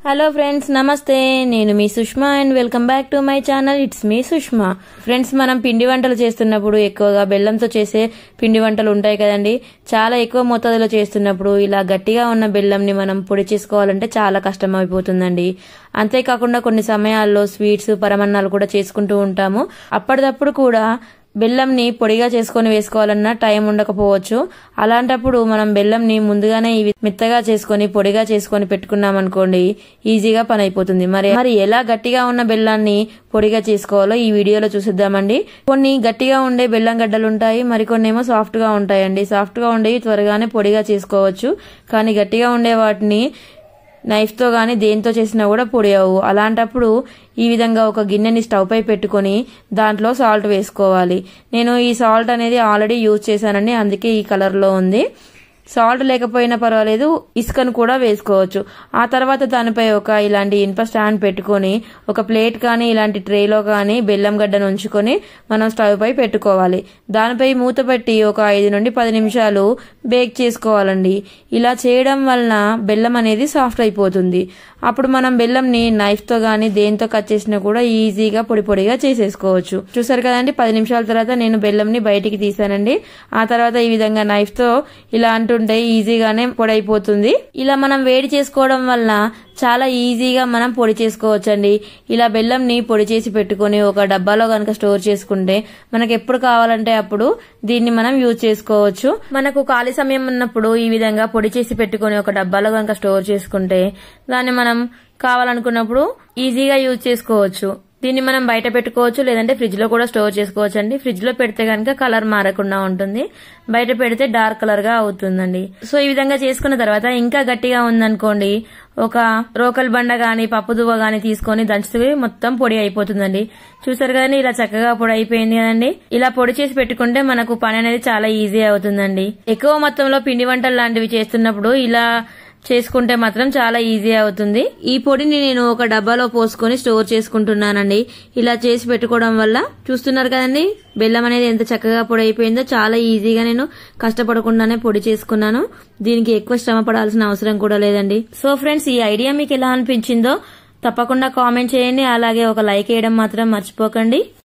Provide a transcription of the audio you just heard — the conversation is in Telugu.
హలో ఫ్రెండ్స్ నమస్తే నేను మీ Sushma and welcome back to my channel it's మీ సుష్మా ఫ్రెండ్స్ మనం పిండి వంటలు చేస్తున్నప్పుడు ఎక్కువగా బెల్లంతో చేసే పిండి వంటలు ఉంటాయి కదండి చాలా ఎక్కువ మోతాదులో చేస్తున్నప్పుడు ఇలా గట్టిగా ఉన్న బెల్లంని మనం పొడి చేసుకోవాలంటే చాలా కష్టం అయిపోతుందండి అంతేకాకుండా కొన్ని సమయాల్లో స్వీట్స్ పరమన్నాలు కూడా చేసుకుంటూ ఉంటాము అప్పటిదప్పుడు కూడా బెల్లంని పొడిగా చేసుకొని వేసుకోవాలన్నా టైం ఉండకపోవచ్చు అలాంటప్పుడు మనం బెల్లంని ముందుగానే ఇవి మెత్తగా చేసుకొని పొడిగా చేసుకొని పెట్టుకున్నాం అనుకోండి ఈజీగా పని అయిపోతుంది మరి మరి ఎలా గట్టిగా ఉన్న బెల్లాన్ని పొడిగా చేసుకోవాలో ఈ వీడియోలో చూసిద్దామండి కొన్ని గట్టిగా ఉండే బెల్లం గడ్డలు ఉంటాయి మరికొన్ని ఏమో సాఫ్ట్ గా ఉంటాయండి సాఫ్ట్ గా ఉండేవి త్వరగానే పొడిగా చేసుకోవచ్చు కానీ గట్టిగా ఉండే వాటిని నైఫ్తో కానీ దేంతో చేసినా కూడా పొడి అవ్వు అలాంటప్పుడు ఈ విధంగా ఒక గిన్నెని స్టవ్ పై పెట్టుకొని దాంట్లో సాల్ట్ వేసుకోవాలి నేను ఈ సాల్ట్ అనేది ఆల్రెడీ యూజ్ చేశానండి అందుకే ఈ కలర్లో ఉంది సాల్ట్ లేకపోయినా పర్వాలేదు ఇసుకను కూడా వేసుకోవచ్చు ఆ తర్వాత దానిపై ఒక ఇలాంటి ఇనుప స్టాండ్ పెట్టుకొని ఒక ప్లేట్ కానీ ఇలాంటి ట్రేలో కానీ బెల్లం గడ్డను ఉంచుకొని మనం స్టవ్ పై పెట్టుకోవాలి దానిపై మూత పెట్టి ఒక ఐదు నుండి పది నిమిషాలు బేక్ చేసుకోవాలండి ఇలా చేయడం వలన బెల్లం అనేది సాఫ్ట్ అయిపోతుంది అప్పుడు మనం బెల్లంని నైఫ్ తో గానీ దేంతో కట్ చేసినా కూడా ఈజీగా పొడి పొడిగా చేసేసుకోవచ్చు చూసారు కదండి పది నిమిషాల తర్వాత నేను బెల్లంని బయటికి తీసానండి ఆ తర్వాత ఈ విధంగా నైఫ్ తో ఇలా అంటుంటే ఈజీగానే పొడి అయిపోతుంది ఇలా మనం వేడి చేసుకోవడం వల్ల చాలా ఈజీగా మనం పొడి చేసుకోవచ్చండి ఇలా బెల్లంని పొడి చేసి పెట్టుకొని ఒక డబ్బాలో కనుక స్టోర్ చేసుకుంటే మనకు ఎప్పుడు కావాలంటే అప్పుడు దీన్ని మనం యూజ్ చేసుకోవచ్చు మనకు ఖాళీ సమయం ఉన్నప్పుడు ఈ విధంగా పొడి చేసి పెట్టుకొని ఒక డబ్బాలో కనుక స్టోర్ చేసుకుంటే దాన్ని మనం కావాలనుకున్నప్పుడు ఈజీగా యూజ్ చేసుకోవచ్చు దీన్ని మనం బయట పెట్టుకోవచ్చు లేదంటే ఫ్రిడ్జ్ లో కూడా స్టోర్ చేసుకోవచ్చు అండి ఫ్రిడ్జ్ లో పెడితే కనుక కలర్ మారకుండా ఉంటుంది బయట పెడితే డార్క్ కలర్ గా అవుతుందండి సో ఈ విధంగా చేసుకున్న తర్వాత ఇంకా గట్టిగా ఉందనుకోండి ఒక రోకల్ బండ గాని పప్పు దువ్వ గాని తీసుకొని దంచుతూ మొత్తం పొడి అయిపోతుందండి చూసారు కదండి ఇలా చక్కగా పొడి అయిపోయింది కదండి ఇలా పొడి చేసి పెట్టుకుంటే మనకు పని అనేది చాలా ఈజీ అవుతుందండి ఎక్కువ మొత్తంలో పిండి వంటలు లాంటివి చేస్తున్నప్పుడు ఇలా చేసుకుంటే మాత్రం చాలా ఈజీ అవుతుంది ఈ పొడిని నేను ఒక డబ్బాలో పోసుకొని స్టోర్ చేసుకుంటున్నానండి ఇలా చేసి పెట్టుకోవడం వల్ల చూస్తున్నారు కదండి బెల్లం అనేది ఎంత చక్కగా పొడి అయిపోయిందో చాలా ఈజీగా నేను కష్టపడకుండానే పొడి చేసుకున్నాను దీనికి ఎక్కువ శ్రమ పడాల్సిన అవసరం కూడా లేదండి సో ఫ్రెండ్స్ ఈ ఐడియా మీకు ఎలా అనిపించిందో తప్పకుండా కామెంట్ చేయండి అలాగే ఒక లైక్ వేయడం మాత్రం మర్చిపోకండి